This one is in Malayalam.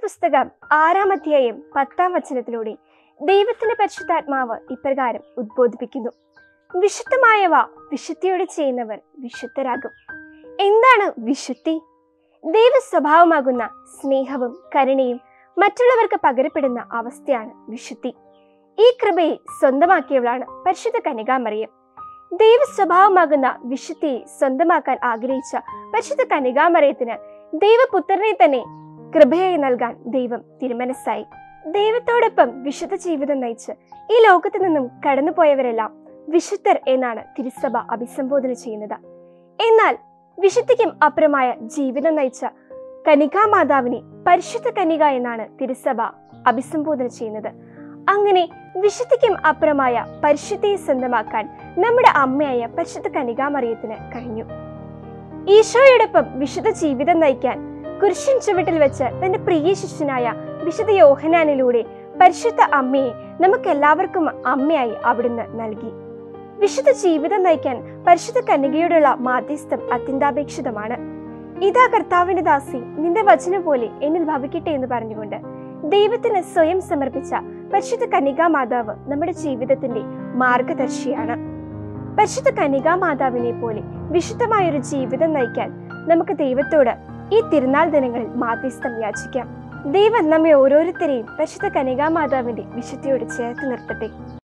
പുസ്തകം ആറാം അധ്യായം പത്താം വചനത്തിലൂടെ ദൈവത്തിന്റെ പരിശുദ്ധാത്മാവ് ഇപ്രകാരം ഉദ്ബോധിപ്പിക്കുന്നു വിശുദ്ധമായവ വിശുദ്ധിയോടെ ചെയ്യുന്നവർ വിശുദ്ധരാകും എന്താണ് വിശുദ്ധി ദൈവ സ്വഭാവമാകുന്ന സ്നേഹവും കരുണയും മറ്റുള്ളവർക്ക് പകരപ്പെടുന്ന അവസ്ഥയാണ് വിശുദ്ധി ഈ കൃപയെ സ്വന്തമാക്കിയവളാണ് പരിശുദ്ധ കനികാമറിയം ദൈവ സ്വഭാവമാകുന്ന വിശുദ്ധിയെ സ്വന്തമാക്കാൻ ആഗ്രഹിച്ച പരിശുദ്ധ കനികാമറിയത്തിന് ദൈവപുത്രനെ തന്നെ കൃപയായി നൽകാൻ ദൈവം തിരുമനസ്സായി ദൈവത്തോടൊപ്പം വിശുദ്ധ ജീവിതം നയിച്ച് ഈ ലോകത്തു നിന്നും കടന്നുപോയവരെല്ലാം വിശുദ്ധർ എന്നാണ് തിരുസഭ അഭിസംബോധന ചെയ്യുന്നത് എന്നാൽ വിശുദ്ധിക്കും അപ്പുറമായ ജീവിതം നയിച്ച കനികാമാതാവിനെ പരിശുദ്ധ കനിക എന്നാണ് തിരുസഭ അഭിസംബോധന ചെയ്യുന്നത് അങ്ങനെ വിശുദ്ധിക്കും അപ്പുറമായ പരിശുദ്ധിയെ സ്വന്തമാക്കാൻ നമ്മുടെ അമ്മയായ പരിശുദ്ധ കനികാമറിയത്തിന് കഴിഞ്ഞു ഈശോയോടൊപ്പം വിശുദ്ധ ജീവിതം നയിക്കാൻ കുരിശൻ ചുവട്ടിൽ വെച്ച് തന്റെ പ്രിയ ശിഷ്യനായ വിശുദ്ധ യോഹനാനിലൂടെ പരിശുദ്ധ അമ്മയെ നമുക്കെല്ലാവർക്കും അമ്മയായി അവിടുന്ന് നൽകി വിശുദ്ധ ജീവിതം നയിക്കാൻ പരിശുദ്ധ കന്യകയോടുള്ള മാധ്യസ്ഥം അത്യന്താപേക്ഷിതമാണ് ഇതാ കർത്താവിന്റെ ദാസി നിന്റെ വചനം പോലെ എന്നിൽ ഭവിക്കട്ടെ എന്ന് പറഞ്ഞുകൊണ്ട് ദൈവത്തിന് സ്വയം സമർപ്പിച്ച പരിശുദ്ധ കന്യകാ മാതാവ് നമ്മുടെ ജീവിതത്തിന്റെ മാർഗദർശിയാണ് പരിശുദ്ധ കന്യകാ മാതാവിനെ പോലെ വിശുദ്ധമായൊരു ജീവിതം നയിക്കാൻ നമുക്ക് ദൈവത്തോട് ഈ തിരുനാൾ ദിനങ്ങളിൽ മാധ്യസ്ഥം യാചിക്കാം ദൈവം നമ്മെ ഓരോരുത്തരെയും പരിശുദ്ധ കന്യകാ മാതാവിന്റെ വിശുദ്ധിയോട് ചേർത്ത് നിർത്തട്ടെ